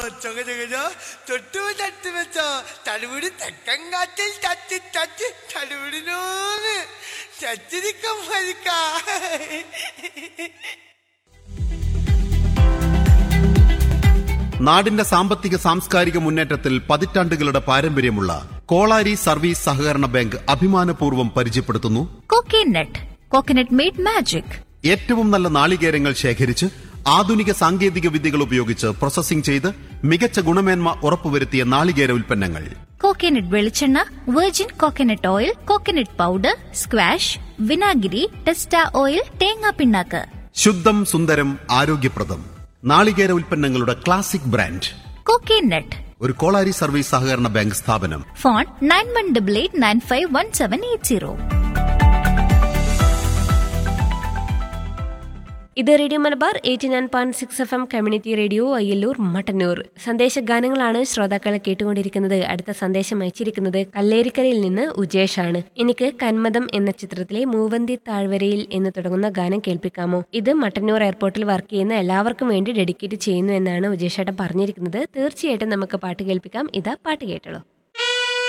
ചൊകചൊകചോ തൊട്ടു തട്ട് വെച്ചോ തടുപിടി തെക്കൻ കാറ്റിൽ തട്ടി തട്ടി തടുപിടിനോന്ന് ചച്ചിരിക്കം മരിക്ക നാടിന്റെ സാമ്പത്തിക സാംസ്കാരിക മുന്നേറ്റത്തിൽ പതിറ്റാണ്ടുകളുടെ പാരമ്പര്യമുള്ള കോളാരി സർവീസ് സഹകരണ ബാങ്ക് അഭിമാനപൂർവ്വം പരിചയപ്പെടുത്തുന്നു Coconut. Coconut made magic. ഏറ്റവും നല്ല നാളികേരങ്ങൾ ശേഖരിച്ച് ആധുനിക സാങ്കേതിക വിദ്യകൾ ഉപയോഗിച്ച് പ്രോസസ്സിംഗ് ചെയ്ത് മികച്ച ഗുണമേന്മ ഉറപ്പുവരുത്തിയ നാളികേര ഉൽപ്പന്നങ്ങൾ കോക്കനട്ട് വെളിച്ചെണ്ണ virgin coconut oil coconut powder squash വിനാഗിരി ടെസ്റ്റ ഓയിൽ തേങ്ങാ പിണ്ണാക്ക് ശുദ്ധം സുന്ദരം ആരോഗ്യപ്രദം നാളികേര ഉൽപ്പന്നങ്ങളുടെ ക്ലാസിക് ബ്രാൻഡ് കോക്കനട്ട് ഒരു കോളാരി സർവീസ് സഹകരണ ബാങ്ക് സ്ഥാപനം phone nine one double eight nine five one seven eight zero ഇത് radio Malabar eighty nine point six F M community radio Ayyalloor Mattannur സന്ദേശ ഗാനങ്ങളാണ് ശ്രോതാക്കൾ കേട്ടുകൊണ്ടിരിക്കുന്നത് അടുത്ത സന്ദേശം അയച്ചിരിക്കുന്നത് കല്ലേരിക്കരയിൽ നിന്ന് ഉജേഷാണ് എനിക്ക് കന്മദം എന്ന ചിത്രത്തിലെ മൂവന്തി താഴ്വരയിൽ എന്ന് തുടങ്ങുന്ന ഗാനം കേൾപ്പിക്കാമോ ഇത് മട്ടന്നൂർ എയർപോർട്ടിൽ വർക്ക് ചെയ്യുന്ന എല്ലാവർക്കും വേണ്ടി ഡെഡിക്കേറ്റ് ചെയ്യുന്നു എന്നാണ് ഉജേഷേട്ടൻ പറഞ്ഞിരിക്കുന്നത് തീർച്ചയായിട്ടും നമുക്ക് പാട്ട് കേൾപ്പിക്കാം ഇതാ പാട്ട് കേട്ടോളൂ